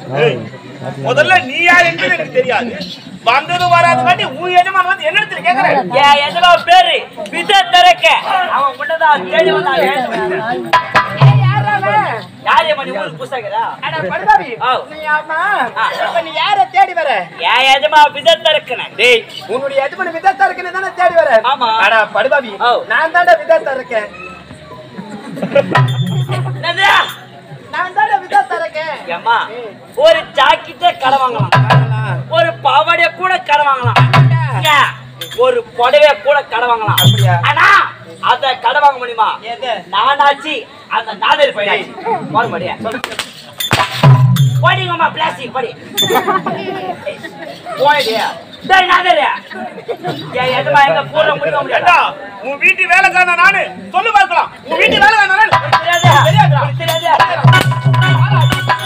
முதல்ல நீ யார் என்பது எனக்கு தெரியாது வந்தது வராது காட்டி உன் எஜமான் வந்து என்ன இடத்துல கேக்குறேன் என் எஜமா பேரு விஜய திறக்க அவன் முன்னதான் தேடி வந்தான் யாரே மணி ஊருக்கு புஸ்தகரா அட படுபாவி ஆ. நீ ஆமா இப்ப நீ யார தேடி வர என் எஜமா விஜய திறக்கணும் டேய் உன்னுடைய எஜமான் விதத்தா இருக்குன்னு தானே தேடி வர ஆமா. அட படுபாவி ஆ. நான் தாண்டா விதத்தா இருக்கேன் என்னது? நான் தாண்டா விதத்தா இருக்கேன் ஏம்மா ஒரு ஜாக்கெட்டே கடை வாங்கலாம் ஒரு பாவாடைய கூட கடை வாங்கலாம் ஏன்? ஒரு புடவைய கூட கடை வாங்கலாம் அப்படியா? ஆனா அத கடை வாங்க முடியுமா எது? நானாச்சு அந்த நாதர் பையனாச்சு போட முடியா படிங்கம்மா பிளாஸ்டி படி போயிடியா டேய் நாதர் ஏன் எதுமா எங்க பூர்வ முடிக்க முடியாதா ஏண்டா உன் வீட்டு வேலைக்காரனா நானு சொல்லு பார்க்கலாம் உன் வீட்டு வேலைக்காரனா நானு தெரியாதா தெரியாதுடா. தெரியாதா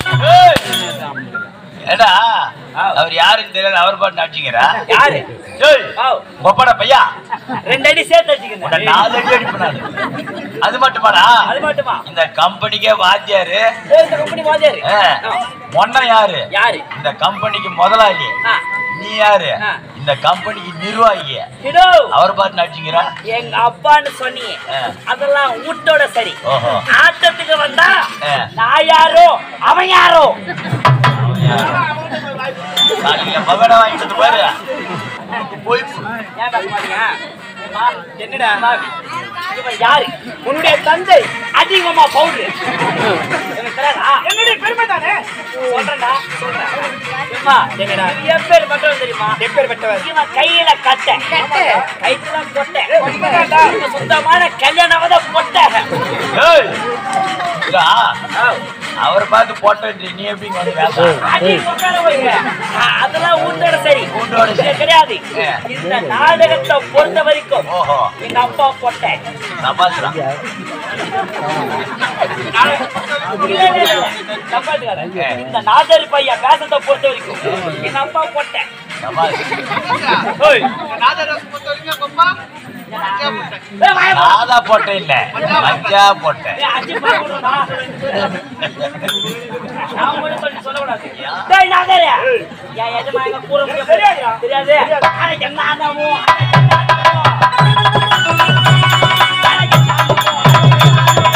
ஏடா அவர் யாருன்னு தெரியாது அவர் பாட்டு நடிச்சுங்கிறா யாரு ஏய் ஓ ஒப்பட பையா ரெண்டு அடி சேர்த்து உன்னை வச்சுக்கிறேன் நாலு அடி அடிப்பனாரு அது மட்டுமாடா அது மட்டுமா இந்த கம்பெனிக்கே வாத்தியாரு இந்த கம்பெனி வாஜாரு ஆ, மொன்ன யாரு யாரு இந்த கம்பெனிக்கு முதலாளி ஆ. நீ யாரு ஆ. இந்த கம்பெனிக்கு நிர்வாகி இதோ அவர் பாட்டு நடிச்சுங்கிறா எங்க அப்பான்னு சொன்னீங்க ஆ. அதெல்லாம் வீட்டோட சரி ஓஹோ ஆட்டத்துக்கு வந்தா ஆ. நான் யாரோ அவன் யாரோ காலையில மகனை வாங்கிட்டு வந்து பாரு போய் ஏன் பேச மாட்டீங்க அம்மா, என்னடா அம்மா, இவன் யாரு உன்னுடைய தந்தை அதிகமா பவுடர் எனக்கு தெரியாதா என்னுடைய பெருமை தானே சொல்றேன்டா சொல்றேன் அம்மா, என்னடா? இது என் பேர் மட்டும் தெரியுமா எப்பேற்பட்டவர் இவன் கையில கட்டை கட்டை? கைத்துல கொட்டை இவன் சுத்தமான கல்யாணம் கொட்டை ஏய் இதா, அவர் பார்த்து போட்டோ நீ எப்படி இங்க வந்து பேச அடி உட்கார வைங்க. ஆ, அதெல்லாம் வீட்டோட சரி வீட்டோட சரி. இது கிடையாது ஆ. இந்த நாடகத்தை பொறுத்த வரைக்கும் ஓஹோ எங்க அப்பா போட்டேன் சபாஸ்ரா இந்த நாதர் பையன் பேசத்தை பொறுத்த வரைக்கும் எங்க அப்பா போட்டேன் சபாஸ் ஓய் சாதா போட்டேன் இல்ல மஞ்சா போட்டேன் ஏய், அடி பாக்கணும்டா. நான் மட்டும் சொல்லி சொல்லக்கூடாது. டேய், நாதரே. என் எஜமா எங்க கூற முடியும் தெரியாதுடா. தெரியாது ஆனா என்ன ஆனாமோ ஆனா என்ன ஆனாமோ. ஆனா என்ன ஆனாமோ.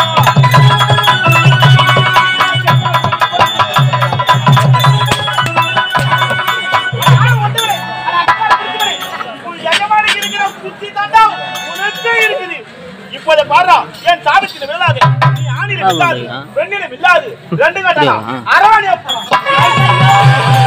நானும் வந்தவனே. அட அக்கா இருக்கிறவனே. உன் எஜமானுக்கு இருக்கிற புத்தி தாண்டா உனக்கே இருக்குது இப்போத பாரு என் சாபத்தில் விழாது நீ ஆணில வில்லாது பெண்ணில வில்லாது ரெண்டு கட்டலாம் அரவாணி அப்பா